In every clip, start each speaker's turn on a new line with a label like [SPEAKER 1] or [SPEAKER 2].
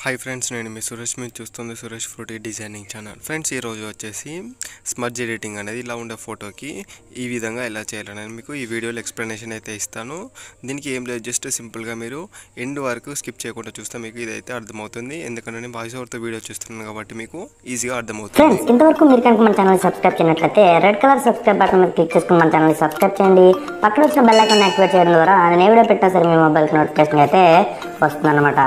[SPEAKER 1] hi friends నేను మీ సురేష్ మీరు చూస్తుంది Suresh fruity designing channel friends ఈరోజు వచ్చేసి స్మర్జ్ ఎడిటింగ్ అనేది ఇలా ఉండే ఫోటోకి ఈ విధంగా ఎలా చేయాలని నేను మీకు ఈ వీడియోలో ఎక్స్ప్లెనేషన్ అయితే ఇస్తాను దీనికి ఏం లేదు జస్ట్ సింపుల్గా మీరు ఎండ్ వరకు స్కిప్ చేయకుండా చూస్తే మీకు ఇదైతే అర్థమవుతుంది ఎందుకంటే నేను వాయిస్ ఓవర్తో వీడియో చూస్తున్నాను కాబట్టి మీకు ఈజీగా అర్థమవుతుంది
[SPEAKER 2] ఫ్రెండ్స్ ఇంతవరకు మీరు కనుక మన ఛానల్ సబ్స్క్రైబ్ చేయనట్లయితే రెడ్ కలర్ సబ్స్క్రైబ్ బటన్ మీద క్లిక్ చేసుకుని మన ఛానల్ సబ్స్క్రైబ్ చేయండి పక్కన వచ్చిన బెల్ ఐకాన్ యాక్టివేట్ చేయడం ద్వారా నేను ఏ వీడియో పెట్టినా సరే మీ మొబైల్కి నోటిఫికేషన్ అయితే వస్తుందన్నమాట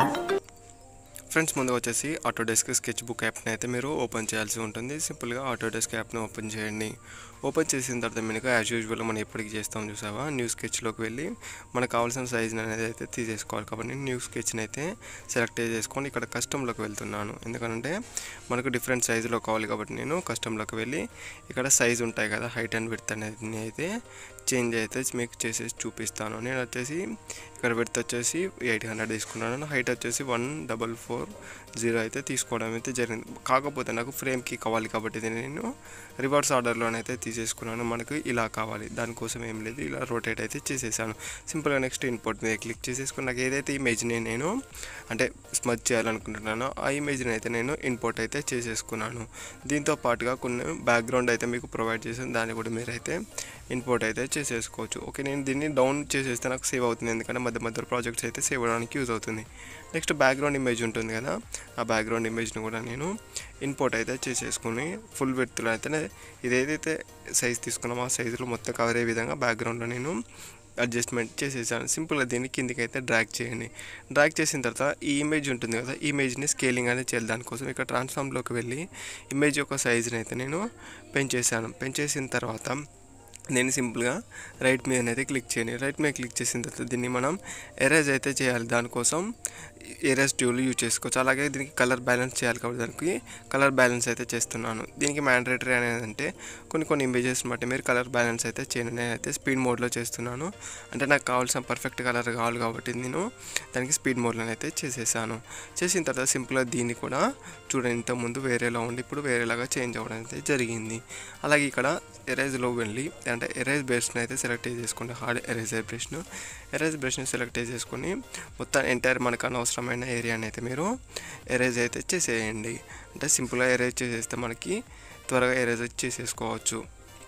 [SPEAKER 1] ఫ్రెండ్స్ ముందు వచ్చేసి ఆటోడెస్క్ స్కెచ్ బుక్ యాప్ని అయితే మీరు ఓపెన్ చేయాల్సి ఉంటుంది సింపుల్గా ఆటోడెస్క్ యాప్ని ఓపెన్ చేయండి ఓపెన్ చేసిన తర్వాత మీకు యాజ్ యూజువల్ మనం ఎప్పటికి చేస్తాం చూసావా న్యూ స్కెచ్లోకి వెళ్ళి మనకు కావాల్సిన సైజ్ అనేది అయితే తీసేసుకోవాలి కాబట్టి నేను న్యూ స్కెచ్ని అయితే సెలెక్ట్ చేసుకొని ఇక్కడ కస్టమ్లోకి వెళ్తున్నాను ఎందుకంటే మనకు డిఫరెంట్ సైజులో కావాలి కాబట్టి నేను కస్టమ్లోకి వెళ్ళి ఇక్కడ సైజ్ ఉంటాయి కదా హైట్ అండ్ విడ్త్ అనేది అయితే చేంజ్ అయితే మీకు చేసేసి చూపిస్తాను నేను వచ్చేసి ఇక్కడ విడ్త్ వచ్చేసి ఎయిట్ హండ్రెడ్ తీసుకున్నాను హైట్ వచ్చేసి వన్ డబల్ ఫోర్ జీరో అయితే తీసుకోవడం అయితే జరిగింది కాకపోతే నాకు ఫ్రేమ్కి కావాలి కాబట్టి ఇది నేను రివర్స్ ఆర్డర్లోనైతే తీసేసుకున్నాను మనకు ఇలా కావాలి దానికోసం ఏం లేదు ఇలా రొటేట్ అయితే చేసేసాను సింపుల్గా నెక్స్ట్ ఇన్పుట్ మీద క్లిక్ చేసేసుకుని నాకు ఏదైతే ఇమేజ్ని నేను అంటే స్మచ్ చేయాలనుకుంటున్నానో ఆ ఇమేజ్ని అయితే నేను ఇంపోర్ట్ అయితే చేసేసుకున్నాను దీంతో పాటుగా కొన్ని బ్యాక్గ్రౌండ్ అయితే మీకు ప్రొవైడ్ చేసాను దాన్ని కూడా మీరైతే ఇంపోర్ట్ అయితే చేసేసుకోవచ్చు ఓకే నేను దీన్ని డౌన్ చేసేస్తే నాకు సేవ్ అవుతుంది ఎందుకంటే మధ్య మధ్య ప్రాజెక్ట్స్ అయితే సేవ్ అవ్వడానికి యూజ్ అవుతుంది నెక్స్ట్ బ్యాక్గ్రౌండ్ ఇమేజ్ ఉంటుంది కదా ఆ బ్యాక్గ్రౌండ్ ఇమేజ్ని కూడా నేను ఇంపోర్ట్ అయితే చేసేసుకుని ఫుల్ విడ్త్లో అయితే ఇదేదైతే సైజ్ తీసుకున్నామో ఆ సైజులో మొత్తం కవర్ అయ్యే విధంగా బ్యాక్గ్రౌండ్లో నేను అడ్జస్ట్మెంట్ చేసేసాను సింపుల్గా దీన్ని కిందికి అయితే డ్రాగ్ చేయండి డ్రాగ్ చేసిన తర్వాత ఈ ఇమేజ్ ఉంటుంది కదా ఈ ఇమేజ్ని స్కేలింగ్ అనేది చేయాలి దానికోసం ఇక్కడ ట్రాన్స్ఫామ్లోకి వెళ్ళి ఇమేజ్ యొక్క సైజుని అయితే నేను పెంచేసాను పెంచేసిన తర్వాత నేను సింపుల్గా రైట్ మీద అయితే క్లిక్ చేయండి రైట్ మీద క్లిక్ చేసిన తర్వాత దీన్ని మనం ఎరేజ్ అయితే చేయాలి దానికోసం ఎరేజ్ ట్యూల్ యూజ్ చేసుకోవచ్చు అలాగే దీనికి కలర్ బ్యాలెన్స్ చేయాలి కాబట్టి దానికి కలర్ బ్యాలెన్స్ అయితే చేస్తున్నాను దీనికి మ్యాండేటరీ అనేది అంటే కొన్ని కొన్ని ఇమేజెస్ బట్టి మీరు కలర్ బ్యాలెన్స్ అయితే చేయండి నేనైతే స్పీడ్ మోడ్లో చేస్తున్నాను అంటే నాకు కావాల్సిన పర్ఫెక్ట్ కలర్ కావాలి కాబట్టి నేను దానికి స్పీడ్ మోడ్లో అయితే చేసేసాను చేసిన తర్వాత సింపుల్గా దీన్ని కూడా చూడండి ఇంతకుముందు వేరేలా ఉండి ఇప్పుడు వేరేలాగా చేంజ్ అవ్వడం అయితే జరిగింది అలాగే ఇక్కడ ఎరేజ్లో వెళ్ళి అంటే ఎరేజ్ బ్రష్ని అయితే సెలెక్ట్ చేసుకోండి హార్డ్ ఎరేజర్ బ్రష్ను ఎరేజ్ బ్రష్ని సెలెక్ట్ చేసుకొని మొత్తం ఎంటైర్ మనకు అనవసరమైన ఏరియాని అయితే మీరు ఎరేజ్ అయితే చేసేయండి అంటే సింపుల్గా ఎరేజ్ చేసేస్తే మనకి త్వరగా ఎరేజ్ చేసేసుకోవచ్చు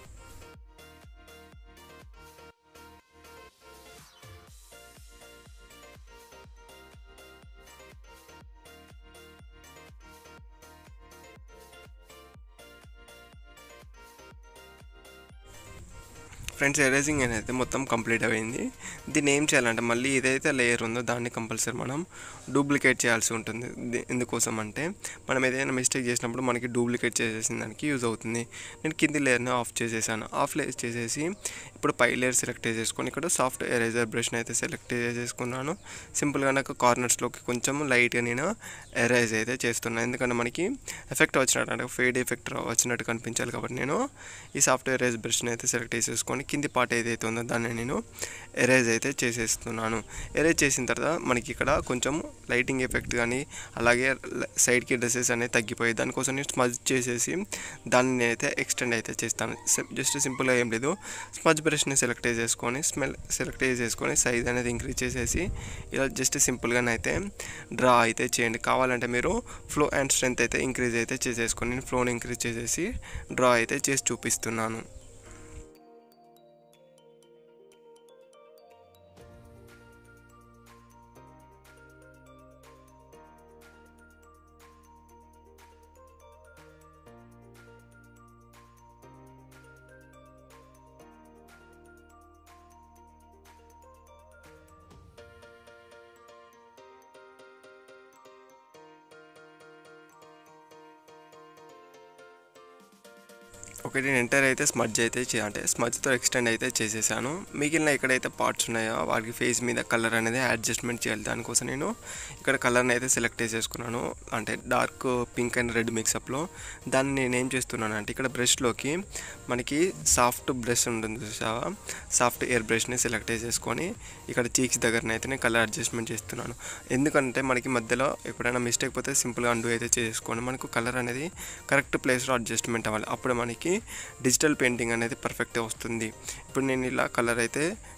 [SPEAKER 1] ఫ్రెండ్స్ ఎరేజింగ్ అనేది మొత్తం కంప్లీట్ అయింది దీన్ని ఏం చేయాలంటే మళ్ళీ ఏదైతే లేయర్ ఉందో దాన్ని కంపల్సరీ మనం డూప్లికేట్ చేయాల్సి ఉంటుంది ది- ఎందుకోసం అంటే మనం ఏదైనా మిస్టేక్ చేసినప్పుడు మనకి డూప్లికేట్ చేసేసిన దానికి యూజ్ అవుతుంది నేను కింది లేయర్ని ఆఫ్ చేసేసాను ఆఫ్ లేయర్ చేసేసి ఇప్పుడు పై లేయర్ సెలెక్ట్ చేసేసుకొని ఇక్కడ సాఫ్ట్ ఎరేజర్ బ్రష్ని అయితే సెలెక్ట్ చేసేసుకున్నాను సింపుల్గా నాకు కార్నర్స్లోకి కొంచెం లైట్గా నేను ఎరేజ్ అయితే చేస్తున్నాను ఎందుకంటే మనకి ఎఫెక్ట్ వచ్చినట్టు అంటే ఫేడ్ ఎఫెక్ట్ వచ్చినట్టు కనిపించాలి కాబట్టి నేను ఈ సాఫ్ట్ ఎరేజ్ బ్రష్ని అయితే సెలెక్ట్ చేసేసుకొని కింది పార్ట్ ఏదైతే ఉందో దాన్ని నేను ఎరేజ్ అయితే చేసేస్తున్నాను ఎరేజ్ చేసిన తర్వాత మనకి ఇక్కడ కొంచెం లైటింగ్ ఎఫెక్ట్ కానీ అలాగే సైడ్కి డ్రెస్సెస్ అనేవి తగ్గిపోయాయి దానికోసం నేను స్మజ్ చేసేసి దాన్ని నేనైతే ఎక్స్టెండ్ అయితే చేస్తాను జస్ట్ సింపుల్గా ఏం లేదు స్మజ్ బ్రష్ని సెలెక్ట్ చేసేసుకొని స్మెల్ సెలెక్ట్ చేసేసుకొని సైజ్ అనేది ఇంక్రీజ్ చేసేసి ఇలా జస్ట్ సింపుల్గా అయితే డ్రా అయితే చేయండి కావాలంటే మీరు ఫ్లో అండ్ స్ట్రెంత్ అయితే ఇంక్రీజ్ అయితే చేసేసుకొని నేను ఫ్లోని ఇంక్రీజ్ చేసేసి డ్రా అయితే చేసి చూపిస్తున్నాను ఓకే నేను ఎంటర్ అయితే స్మడ్జ్ అయితే చే అంటే స్మడ్జ్తో ఎక్స్టెండ్ అయితే చేసేసాను మిగిలిన ఎక్కడైతే పార్ట్స్ ఉన్నాయో వాటికి ఫేస్ మీద కలర్ అనేది అడ్జస్ట్మెంట్ చేయాలి దానికోసం నేను ఇక్కడ కలర్ని అయితే సెలెక్ట్ చేసేసుకున్నాను అంటే డార్క్ పింక్ అండ్ రెడ్ మిక్సప్లో దాన్ని నేను ఏం చేస్తున్నాను అంటే ఇక్కడ బ్రష్లోకి మనకి సాఫ్ట్ బ్రష్ ఉంటుంది చూసావా సాఫ్ట్ ఎయిర్ బ్రష్ని సెలెక్ట్ చేసేసుకొని ఇక్కడ చీక్స్ దగ్గరనైతే అయితే నేను కలర్ అడ్జస్ట్మెంట్ చేస్తున్నాను ఎందుకంటే మనకి మధ్యలో ఎప్పుడైనా మిస్టేక్ పోతే సింపుల్గా అండు అయితే చేసుకోండి మనకు కలర్ అనేది కరెక్ట్ ప్లేస్లో అడ్జస్ట్మెంట్ అవ్వాలి అప్పుడు మనకి డిజిటల్ పెయింటింగ్ అనేది పర్ఫెక్ట్గా వస్తుంది ఇప్పుడు నేను ఇలా కలర్ అయితే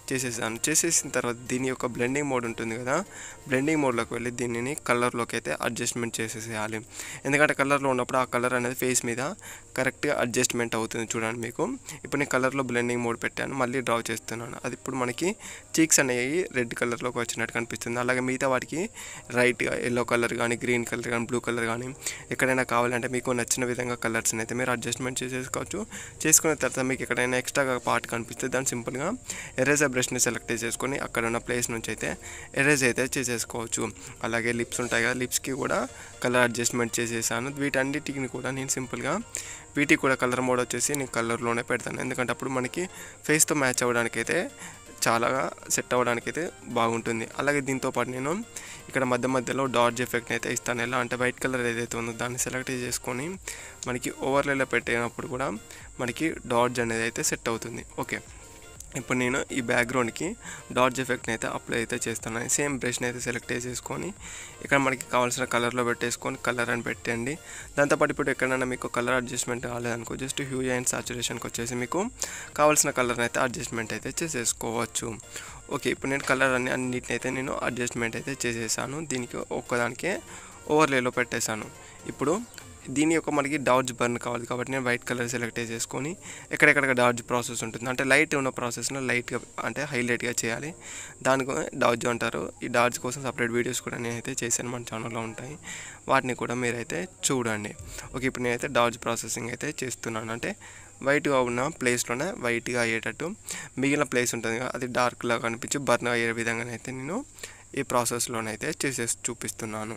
[SPEAKER 1] చేసేసాను చేసేసిన తర్వాత దీని యొక్క బ్లెండింగ్ మోడ్ ఉంటుంది కదా బ్లెండింగ్ మోడ్లోకి వెళ్ళి దీనిని కలర్లోకి అయితే అడ్జస్ట్మెంట్ చేసేసేయాలి ఎందుకంటే కలర్లో ఉన్నప్పుడు ఆ కలర్ అనేది ఫేస్ మీద కరెక్ట్గా అడ్జస్ట్మెంట్ అవుతుంది చూడండి మీకు ఇప్పుడు నేను కలర్లో బ్లెండింగ్ మోడ్ పెట్టాను మళ్ళీ డ్రా చేస్తున్నాను అది ఇప్పుడు మనకి చీక్స్ అనేవి రెడ్ కలర్లోకి వచ్చినట్టు కనిపిస్తుంది అలాగే మిగతా వాటికి రైట్గా ఎల్లో కలర్ కానీ గ్రీన్ కలర్ కానీ బ్లూ కలర్ కానీ ఎక్కడైనా కావాలంటే మీకు నచ్చిన విధంగా కలర్స్ని అయితే మీరు అడ్జస్ట్మెంట్ చేసేసుకోవచ్చు చేసుకున్న తర్వాత మీకు ఎక్కడైనా ఎక్స్ట్రాగా పార్ట్ కనిపిస్తే దాన్ని సింపుల్గా ఎరేజర్ బ్రష్ని సెలెక్ట్ చేసుకొని అక్కడ ఉన్న ప్లేస్ నుంచి అయితే ఎరేజ్ అయితే చేసేసుకోవచ్చు అలాగే లిప్స్ ఉంటాయి కదా లిప్స్కి కూడా కలర్ అడ్జస్ట్మెంట్ చేసేసాను వీటన్నిటిని కూడా నేను సింపుల్గా వీటికి కూడా కలర్ మోడ్ వచ్చేసి నేను కలర్లోనే పెడతాను ఎందుకంటే అప్పుడు మనకి ఫేస్తో మ్యాచ్ అవ్వడానికి అయితే చాలా సెట్ అవ్వడానికి అయితే బాగుంటుంది అలాగే దీంతో పాటు నేను ఇక్కడ మధ్య మధ్యలో డార్జ్ ఎఫెక్ట్ని అయితే ఇస్తాను ఎలా అంటే వైట్ కలర్ ఏదైతే ఉందో దాన్ని సెలెక్ట్ చేసుకొని మనకి ఓవర్లేలో పెట్టినప్పుడు కూడా మనకి డార్జ్ అనేది అయితే సెట్ అవుతుంది ఓకే ఇప్పుడు నేను ఈ బ్యాక్గ్రౌండ్కి డార్జ్ ఎఫెక్ట్ని అయితే అప్లై అయితే చేస్తాను సేమ్ బ్రష్ని అయితే సెలెక్ట్ చేసేసుకొని ఇక్కడ మనకి కావాల్సిన కలర్లో పెట్టేసుకొని కలర్ అని పెట్టండి దాంతోపాటు ఇప్పుడు ఎక్కడైనా మీకు కలర్ అడ్జస్ట్మెంట్ కాలేదనుకో జస్ట్ హ్యూ అండ్ సాచురేషన్కి వచ్చేసి మీకు కావాల్సిన కలర్ని అయితే అడ్జస్ట్మెంట్ అయితే చేసేసుకోవచ్చు ఓకే ఇప్పుడు నేను కలర్ అన్ని అన్నిటిని అయితే నేను అడ్జస్ట్మెంట్ అయితే చేసేసాను దీనికి ఒక్కదానికే ఓవర్లేలో పెట్టేశాను ఇప్పుడు దీని యొక్క మనకి డాడ్జ్ బర్న్ కావాలి కాబట్టి నేను వైట్ కలర్ సెలెక్ట్ చేసేసుకొని ఎక్కడెక్కడ డాడ్జ్ ప్రాసెస్ ఉంటుంది అంటే లైట్ ఉన్న ప్రాసెస్లో లైట్గా అంటే హైలైట్గా చేయాలి దానికి డాడ్జ్ అంటారు ఈ డాడ్జ్ కోసం సపరేట్ వీడియోస్ కూడా నేనైతే చేశాను మన ఛానల్లో ఉంటాయి వాటిని కూడా మీరైతే చూడండి ఓకే ఇప్పుడు నేనైతే డాడ్జ్ ప్రాసెసింగ్ అయితే చేస్తున్నాను అంటే వైట్గా ఉన్న ప్లేస్లోనే వైట్గా అయ్యేటట్టు మిగిలిన ప్లేస్ ఉంటుంది కదా అది డార్క్లా కనిపించి బర్న్ అయ్యే విధంగానైతే నేను ఈ ప్రాసెస్లోనైతే చేసేసి చూపిస్తున్నాను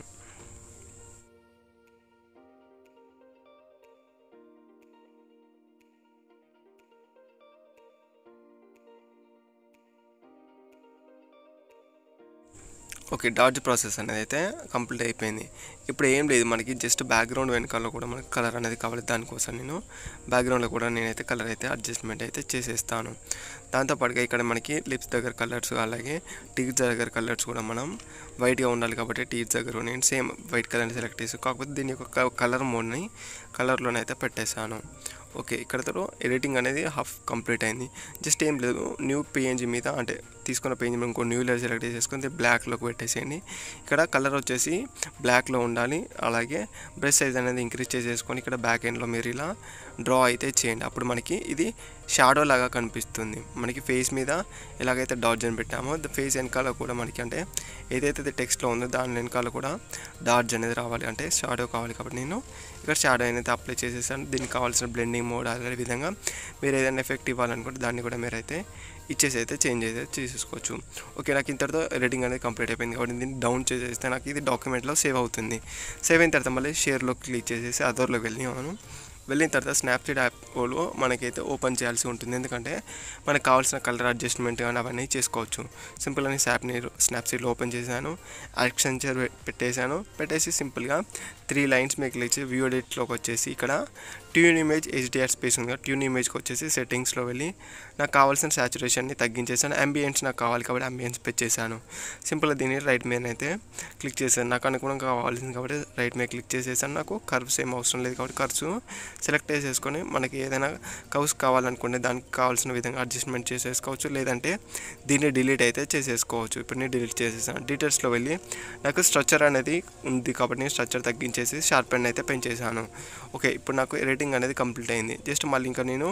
[SPEAKER 1] ఓకే డాడ్జ్ ప్రాసెస్ అనేది అయితే కంప్లీట్ అయిపోయింది ఇప్పుడు ఏం లేదు మనకి జస్ట్ బ్యాక్గ్రౌండ్ వెనకాల కూడా మనకి కలర్ అనేది కావాలి దానికోసం నేను బ్యాక్గ్రౌండ్లో కూడా నేనైతే కలర్ అయితే అడ్జస్ట్మెంట్ అయితే చేసేస్తాను దాంతోపాటుగా ఇక్కడ మనకి లిప్స్ దగ్గర కలర్స్ అలాగే టీత్ దగ్గర కలర్స్ కూడా మనం వైట్గా ఉండాలి కాబట్టి టీత్ దగ్గర నేను సేమ్ వైట్ కలర్ని సెలెక్ట్ చేసి కాకపోతే దీని యొక్క కలర్ మోడ్ని కలర్లోనైతే పెట్టేశాను ఓకే ఇక్కడతో ఎడిటింగ్ అనేది హాఫ్ కంప్లీట్ అయింది జస్ట్ ఏం లేదు న్యూ పిఎన్జీ మీద అంటే తీసుకున్న పిఎన్జీ మీద ఇంకో న్యూ లేయర్ సెలెక్ట్ చేసుకొని బ్లాక్లోకి పెట్టేసేయండి ఇక్కడ కలర్ వచ్చేసి బ్లాక్లో ఉండాలి అలాగే బ్రష్ సైజ్ అనేది ఇంక్రీజ్ చేసేసుకొని ఇక్కడ బ్యాక్ ఎండ్లో మీరు ఇలా డ్రా అయితే చేయండి అప్పుడు మనకి ఇది షాడో లాగా కనిపిస్తుంది మనకి ఫేస్ మీద ఎలాగైతే డాడ్జ్ అని పెట్టామో ఫేస్ వెనకాల కూడా మనకి అంటే ఏదైతే టెక్స్ట్లో ఉందో దాని వెనకాల కూడా డాడ్జ్ అనేది రావాలి అంటే షాడో కావాలి కాబట్టి నేను ఇక్కడ షాడో అనేది అప్లై చేసేసాను దీనికి కావాల్సిన బ్లెండింగ్ మోడ్ అదే విధంగా మీరు ఏదైనా ఎఫెక్ట్ ఇవ్వాలనుకుంటే దాన్ని కూడా మీరైతే ఇచ్చేసి అయితే చేంజ్ అయితే చేసేసుకోవచ్చు ఓకే నాకు ఇంతటితో ఎడిటింగ్ అనేది కంప్లీట్ అయిపోయింది కాబట్టి దీన్ని డౌన్ చేసేస్తే నాకు ఇది డాక్యుమెంట్లో సేవ్ అవుతుంది సేవ్ అయిన తర్వాత మళ్ళీ షేర్లో క్లిక్ చేసేసి అదర్లోకి వెళ్ళి మనం వెళ్ళిన తర్వాత స్నాప్సీడ్ యాప్లో మనకైతే ఓపెన్ చేయాల్సి ఉంటుంది ఎందుకంటే మనకు కావాల్సిన కలర్ అడ్జస్ట్మెంట్ కానీ అవన్నీ చేసుకోవచ్చు సింపుల్ అని స్నాప్ని స్నాప్సీడ్లో ఓపెన్ చేశాను యాక్సెంచర్ పెట్టేశాను పెట్టేసి సింపుల్గా త్రీ లైన్స్ మీకు క్లిక్ చేసి వ్యూ ఎడిట్లోకి వచ్చేసి ఇక్కడ ట్యూన్ ఇమేజ్ హెచ్డిఆర్ స్పేస్ ఉంది కదా ట్యూన్ ఇమేజ్కి వచ్చేసి సెట్టింగ్స్లో వెళ్ళి నాకు కావాల్సిన సాచురేషన్ని తగ్గించేసాను అంబియన్స్ నాకు కావాలి కాబట్టి అంబియన్స్ పెట్టేశాను సింపుల్గా దీన్ని రైట్ మీద అయితే క్లిక్ చేశాను నాకు అనుగుణంగా కావాల్సింది కాబట్టి రైట్ మీద క్లిక్ చేసేసాను నాకు కర్వ్స్ ఏం అవసరం లేదు కాబట్టి కర్వ్స్ సెలెక్ట్ చేసేసుకొని మనకి ఏదైనా కర్వ్స్ కావాలనుకుంటే దానికి కావాల్సిన విధంగా అడ్జస్ట్మెంట్ చేసేసుకోవచ్చు లేదంటే దీన్ని డిలీట్ అయితే చేసేసుకోవచ్చు ఇప్పుడు నేను డిలీట్ చేసేసాను డీటెయిల్స్లో వెళ్ళి నాకు స్ట్రక్చర్ అనేది ఉంది కాబట్టి నేను స్ట్రక్చర్ తగ్గించేసి షార్ప్ అండ్ అయితే పెంచేసాను ఓకే ఇప్పుడు నాకు ఎడిటింగ్ అనేది కంప్లీట్ అయింది జస్ట్ మళ్ళీ ఇంకా నేను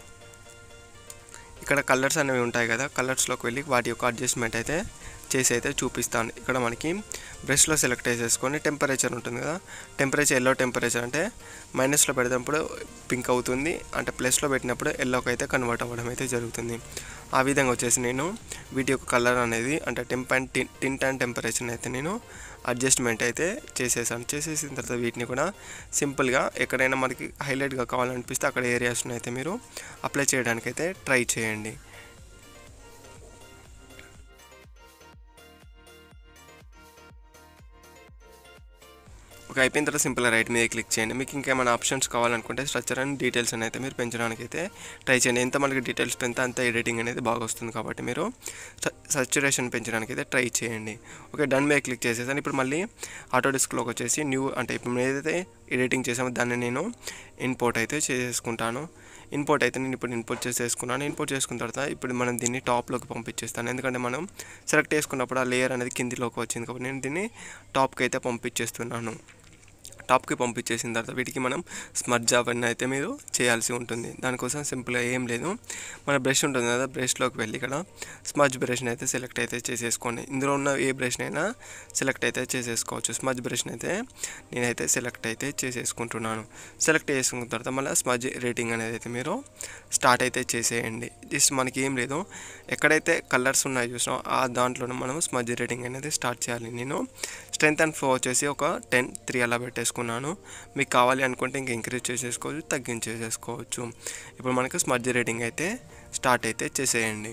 [SPEAKER 1] ఇక్కడ కలర్స్ అనేవి ఉంటాయి కదా కలర్స్లోకి వెళ్ళి వాటి యొక్క అడ్జస్ట్మెంట్ అయితే చేసి అయితే చూపిస్తాను ఇక్కడ మనకి బ్రష్లో సెలెక్ట్ చేసేసుకొని టెంపరేచర్ ఉంటుంది కదా టెంపరేచర్ ఎల్లో టెంపరేచర్ అంటే మైనస్లో పెడినప్పుడు పింక్ అవుతుంది అంటే ప్లస్లో పెట్టినప్పుడు ఎల్లోకి అయితే కన్వర్ట్ అవ్వడం అయితే జరుగుతుంది ఆ విధంగా వచ్చేసి నేను వీటి యొక్క కలర్ అనేది అంటే temp and tin tint and temperature అయితే నేను అడ్జస్ట్మెంట్ అయితే చేసేసాను చేసేసిన తర్వాత వీటిని కూడా సింపుల్గా ఎక్కడైనా మనకి హైలైట్గా కావాలనిపిస్తే అక్కడ ఏరియాస్ని అయితే మీరు అప్లై చేయడానికి అయితే ట్రై చేయండి ఓకే అయిపోయిన తర్వాత సింపుల్గా రైట్ మీద క్లిక్ చేయండి మీకు ఇంకేమైనా ఆప్షన్స్ కావాలనుకుంటే స్ట్రక్చర్ అండ్ డీటెయిల్స్ అని అయితే మీరు పెంచడానికి అయితే ట్రై చేయండి ఎంత మనకి డీటెయిల్స్ పెంతే అంత ఎడిటింగ్ అనేది బాగా వస్తుంది కాబట్టి మీరు సచ్యురేషన్ పెంచడానికి అయితే ట్రై చేయండి ఓకే డన్ మీద క్లిక్ చేసేసాను ఇప్పుడు మళ్ళీ ఆటో డిస్క్లోకి వచ్చేసి న్యూ అంటే ఇప్పుడు ఏదైతే ఎడిటింగ్ చేసామో దాన్ని నేను ఇంపోర్ట్ అయితే చేసేసుకుంటాను ఇంపోర్ట్ అయితే నేను ఇప్పుడు ఇంపోర్ట్ చేసేసుకున్నాను ఇంపోర్ట్ చేసుకున్న తర్వాత ఇప్పుడు మనం దీన్ని టాప్లోకి పంపించేస్తాను ఎందుకంటే మనం సెలెక్ట్ చేసుకున్నప్పుడు ఆ లేయర్ అనేది కిందిలోకి వచ్చింది కాబట్టి నేను దీన్ని టాప్కి అయితే పంపించేస్తున్నాను టాప్కి పంపించేసిన తర్వాత వీటికి మనం స్మర్జ్ అవన్నీ అయితే మీరు చేయాల్సి ఉంటుంది దానికోసం సింపుల్గా ఏం లేదు మన బ్రష్ ఉంటుంది కదా బ్రష్లోకి వెళ్ళి ఇక్కడ స్మర్జ్ బ్రష్ని అయితే సెలెక్ట్ అయితే చేసేసుకోండి ఇందులో ఉన్న ఏ బ్రష్ని అయినా సెలెక్ట్ అయితే చేసేసుకోవచ్చు స్మర్జ్ బ్రష్ని అయితే నేనైతే సెలెక్ట్ అయితే చేసేసుకుంటున్నాను సెలెక్ట్ చేసుకున్న తర్వాత మళ్ళీ స్మర్జ్ రేటింగ్ అనేది అయితే మీరు స్టార్ట్ అయితే చేసేయండి జస్ట్ మనకి ఏం లేదు ఎక్కడైతే కలర్స్ ఉన్నాయో చూసినా ఆ దాంట్లోనే మనం స్మర్జ్ రేటింగ్ అనేది స్టార్ట్ చేయాలి నేను స్ట్రెంత్ అండ్ ఫ్లో వచ్చేసి ఒక టెన్ త్రీ అలా పెట్టేసుకున్నాను మీకు కావాలి అనుకుంటే ఇంకా ఇంక్రీజ్ చేసేసుకోవచ్చు తగ్గించేసేసుకోవచ్చు ఇప్పుడు మనకు స్మర్జ్ రేటింగ్ అయితే స్టార్ట్ అయితే చేసేయండి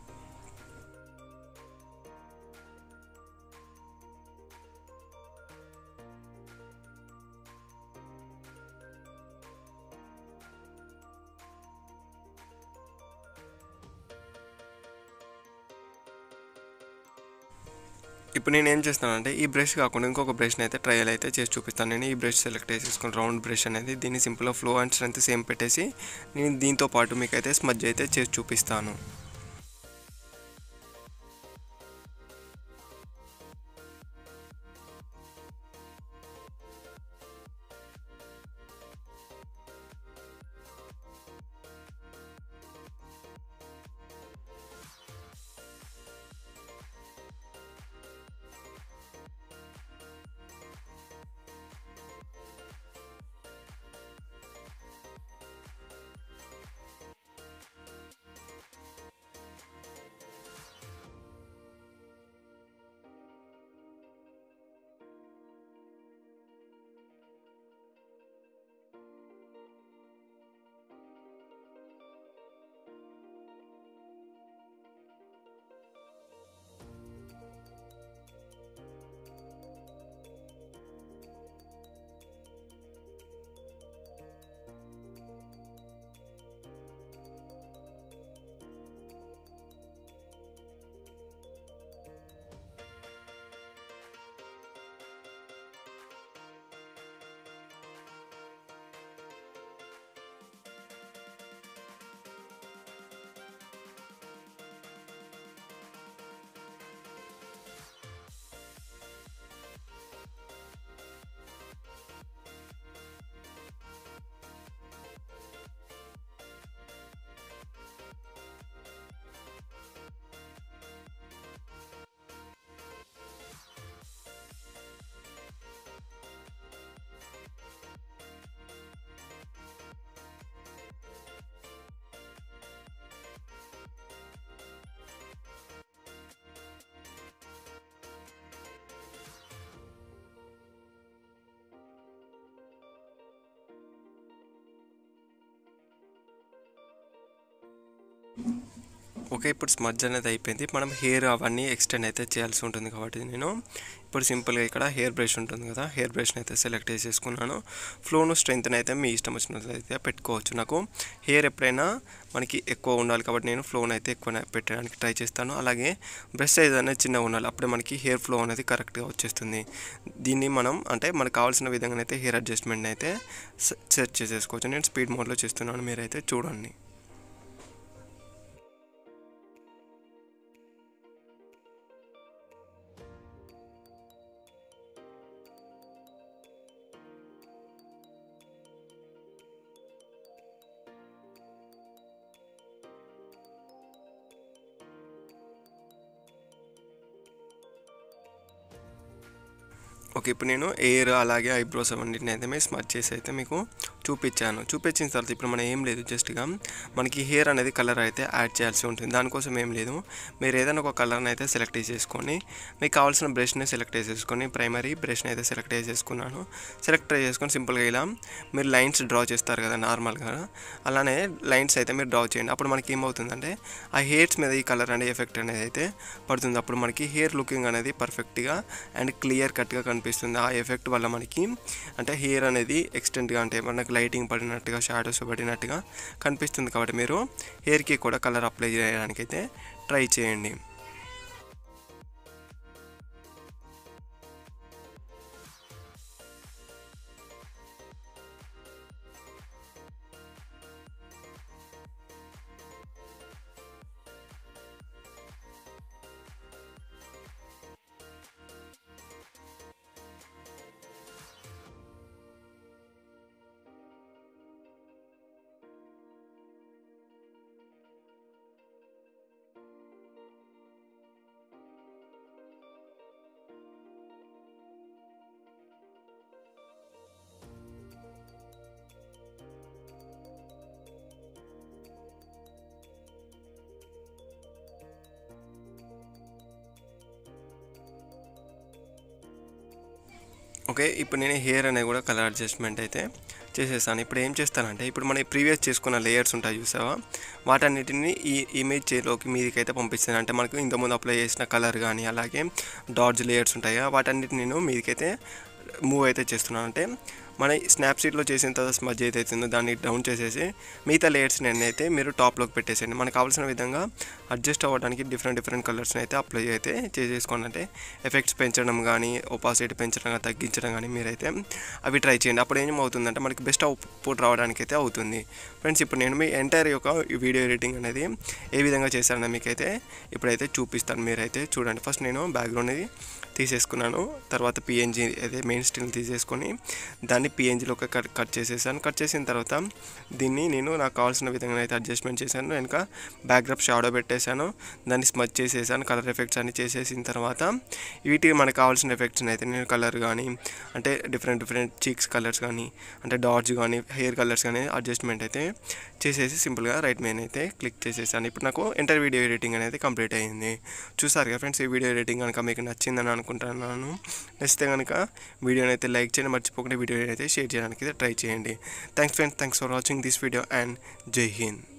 [SPEAKER 1] ఇప్పుడు నేను ఏం చేస్తానంటే ఈ బ్రష్ కాకుండా ఇంకొక బ్రష్ని అయితే ట్రయల్ అయితే చేసి చూపిస్తాను నేను ఈ బ్రష్ సెలెక్ట్ చేసేసుకుని రౌండ్ బ్రష్ అనేది దీన్ని సింపుల్గా ఫ్లో అండ్ స్ట్రెంత్ సేమ్ పెట్టేసి నేను దీంతో పాటు మీకు అయితే స్మజ్ అయితే చేసి చూపిస్తాను ఓకే ఇప్పుడు స్మజ్ అనేది అయిపోయింది మనం హెయిర్ అవన్నీ ఎక్స్టెండ్ అయితే చేయాల్సి ఉంటుంది కాబట్టి నేను ఇప్పుడు సింపుల్గా ఇక్కడ హెయిర్ బ్రష్ ఉంటుంది కదా హెయిర్ బ్రష్ని అయితే సెలెక్ట్ చేసేసుకున్నాను ఫ్లోను స్ట్రెంగ్త్ని అయితే మీ ఇష్టం వచ్చినట్లయితే పెట్టుకోవచ్చు నాకు హెయిర్ ఎప్పుడైనా మనకి ఎక్కువ ఉండాలి కాబట్టి నేను ఫ్లోని అయితే ఎక్కువ పెట్టడానికి ట్రై చేస్తాను అలాగే బ్రష్ సైజ్ అనేది చిన్నగా ఉండాలి అప్పుడే మనకి హెయిర్ ఫ్లో అనేది కరెక్ట్గా వచ్చేస్తుంది దీన్ని మనం అంటే మనకు కావాల్సిన విధంగా అయితే హెయిర్ అడ్జస్ట్మెంట్ అయితే సెట్ చేసేసుకోవచ్చు నేను స్పీడ్ మోడ్లో చేస్తున్నాను మీరైతే చూడండి ఓకే ఇప్పుడు నేను ఎయిర్ అలాగే ఐబ్రోస్ అవన్నిటిని అయితే మేము స్మచ్ చేసి అయితే మీకు చూపించాను చూపించిన తర్వాత ఇప్పుడు మనం ఏం లేదు జస్ట్గా మనకి హెయిర్ అనేది కలర్ అయితే యాడ్ చేయాల్సి ఉంటుంది దానికోసం ఏం లేదు మీరు ఏదైనా ఒక కలర్ని అయితే సెలెక్ట్ చేసేసుకొని మీకు కావాల్సిన బ్రష్ని సెలెక్ట్ చేసేసుకొని ప్రైమరీ బ్రష్ని అయితే సెలెక్ట్ చేసేసుకున్నాను సెలెక్ట్ చేసుకొని సింపుల్గా ఇలా మీరు లైన్స్ డ్రా చేస్తారు కదా నార్మల్గా అలానే లైన్స్ అయితే మీరు డ్రా చేయండి అప్పుడు మనకి ఏమవుతుందంటే ఆ హెయిర్స్ మీద ఈ కలర్ అనే ఎఫెక్ట్ అనేది అయితే పడుతుంది అప్పుడు మనకి హెయిర్ లుకింగ్ అనేది పర్ఫెక్ట్గా అండ్ క్లియర్ కట్గా కనిపిస్తుంది ఆ ఎఫెక్ట్ వల్ల మనకి అంటే హెయిర్ అనేది ఎక్స్టెంట్గా అంటే మనకి లైటింగ్ పడినట్టుగా షాడోస్ పడినట్టుగా కనిపిస్తుంది కాబట్టి మీరు హెయిర్కి కూడా కలర్ అప్లై చేయడానికి అయితే ట్రై చేయండి ఓకే ఇప్పుడు నేను హెయిర్ అనేది కూడా కలర్ అడ్జస్ట్మెంట్ అయితే చేసేసాను ఇప్పుడు ఏం చేస్తానంటే ఇప్పుడు మన ప్రీవియస్ చేసుకున్న లేయర్స్ ఉంటాయి చూసావా వాటన్నిటిని ఈ ఇమేజ్ చేలోకి మీదకి అయితే పంపిస్తాను అంటే మనకు ఇంతకుముందు అప్లై చేసిన కలర్ కానీ అలాగే డాడ్జ్ లేయర్స్ ఉంటాయి కదా వాటన్నిటిని నేను మీదకైతే మూవ్ అయితే చేస్తున్నాను అంటే మన స్నాప్సీట్లో చేసిన తర్వాత స్మజ్ ఏదైతే ఉందో దాన్ని డౌన్ చేసేసి మిగతా లేయర్స్ని అయితే మీరు టాప్లోకి పెట్టేసేయండి మనకు కావాల్సిన విధంగా అడ్జస్ట్ అవ్వడానికి డిఫరెంట్ డిఫరెంట్ కలర్స్ని అయితే అప్లై అయితే చేసేసుకోండి అంటే ఎఫెక్ట్స్ పెంచడం కానీ ఒపాసిటీ పెంచడం కానీ తగ్గించడం కానీ మీరైతే అవి ట్రై చేయండి అప్పుడు ఏమవుతుందంటే మనకి బెస్ట్ అవుట్పుట్ రావడానికి అయితే అవుతుంది ఫ్రెండ్స్ ఇప్పుడు నేను మీ ఎంటైర్ యొక్క వీడియో ఎడిటింగ్ అనేది ఏ విధంగా చేశానో మీకైతే ఇప్పుడైతే చూపిస్తాను మీరైతే చూడండి ఫస్ట్ నేను బ్యాక్గ్రౌండ్ అనేది తీసేసుకున్నాను తర్వాత పిఎన్జీ అదే మెయిన్ స్టిల్ తీసేసుకొని దాన్ని పిఎన్జీలోకి కట్ కట్ చేసేసాను కట్ చేసిన తర్వాత దీన్ని నేను నాకు కావాల్సిన విధంగా అయితే అడ్జస్ట్మెంట్ చేశాను వెనక బ్యాక్గ్రౌండ్ షాడో పెట్టేశాను దాన్ని స్మచ్ చేసేసాను కలర్ ఎఫెక్ట్స్ అన్ని చేసేసిన తర్వాత వీటికి మనకు కావాల్సిన ఎఫెక్ట్స్ని అయితే నేను కలర్ కానీ అంటే డిఫరెంట్ డిఫరెంట్ చీక్స్ కలర్స్ కానీ అంటే డాట్స్ కానీ హెయిర్ కలర్స్ కానీ అడ్జస్ట్మెంట్ అయితే చేసేసి సింపుల్గా రైట్ మెయిన్ అయితే క్లిక్ చేసేసాను ఇప్పుడు నాకు ఎంటర్ వీడియో ఎడిటింగ్ అనేది కంప్లీట్ అయ్యింది చూసారు కదా ఫ్రెండ్స్ ఈ వీడియో ఎడిటింగ్ కనుక మీకు నచ్చిందని అనుకుంటున్నాను నచ్చితే కనుక వీడియోని అయితే లైక్ చేయండి మర్చిపోకుండా వీడియోని అయితే షేర్ చేయడానికి అయితే ట్రై చేయండి thanks friends thanks for watching this video and జై హింద్